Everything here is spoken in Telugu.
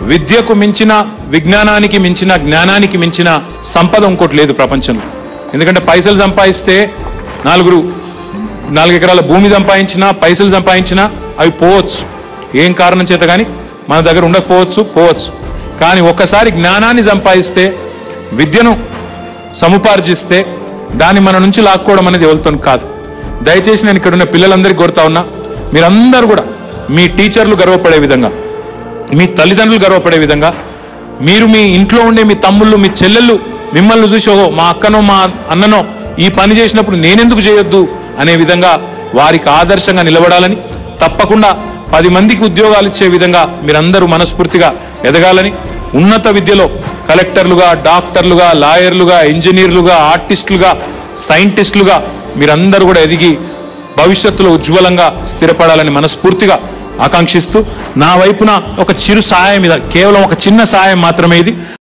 విద్యకు మించిన విజ్ఞానానికి మించిన జ్ఞానానికి మించిన సంపద ఇంకోటి లేదు ప్రపంచంలో ఎందుకంటే పైసలు సంపాదిస్తే నాలుగురు నాలుగు ఎకరాల భూమి సంపాదించినా పైసలు సంపాదించినా అవి పోవచ్చు ఏం కారణం చేత కానీ మన దగ్గర ఉండకపోవచ్చు పోవచ్చు కానీ ఒక్కసారి జ్ఞానాన్ని సంపాదిస్తే విద్యను సముపార్జిస్తే దాన్ని మన నుంచి లాక్కోవడం అనేది ఎవరితో కాదు దయచేసి నేను ఇక్కడ ఉన్న పిల్లలందరికీ కోరుతా ఉన్నా మీరందరూ కూడా మీ టీచర్లు గర్వపడే విధంగా మీ తల్లిదండ్రులు గర్వపడే విధంగా మీరు మీ ఇంట్లో ఉండే మీ తమ్ముళ్ళు మీ చెల్లెళ్ళు మిమ్మల్ని చూసి ఓహో మా అక్కనో మా అన్ననో ఈ పని చేసినప్పుడు నేనెందుకు చేయొద్దు అనే విధంగా వారికి ఆదర్శంగా నిలబడాలని తప్పకుండా పది మందికి ఉద్యోగాలు ఇచ్చే విధంగా మీరందరూ మనస్ఫూర్తిగా ఎదగాలని ఉన్నత విద్యలో కలెక్టర్లుగా డాక్టర్లుగా లాయర్లుగా ఇంజనీర్లుగా ఆర్టిస్టులుగా సైంటిస్టులుగా మీరందరూ కూడా ఎదిగి భవిష్యత్తులో ఉజ్వలంగా స్థిరపడాలని మనస్ఫూర్తిగా ఆకాంక్షిస్తూ నా వైపున ఒక చిరు సాయం ఇది కేవలం ఒక చిన్న సాయం మాత్రమే ఇది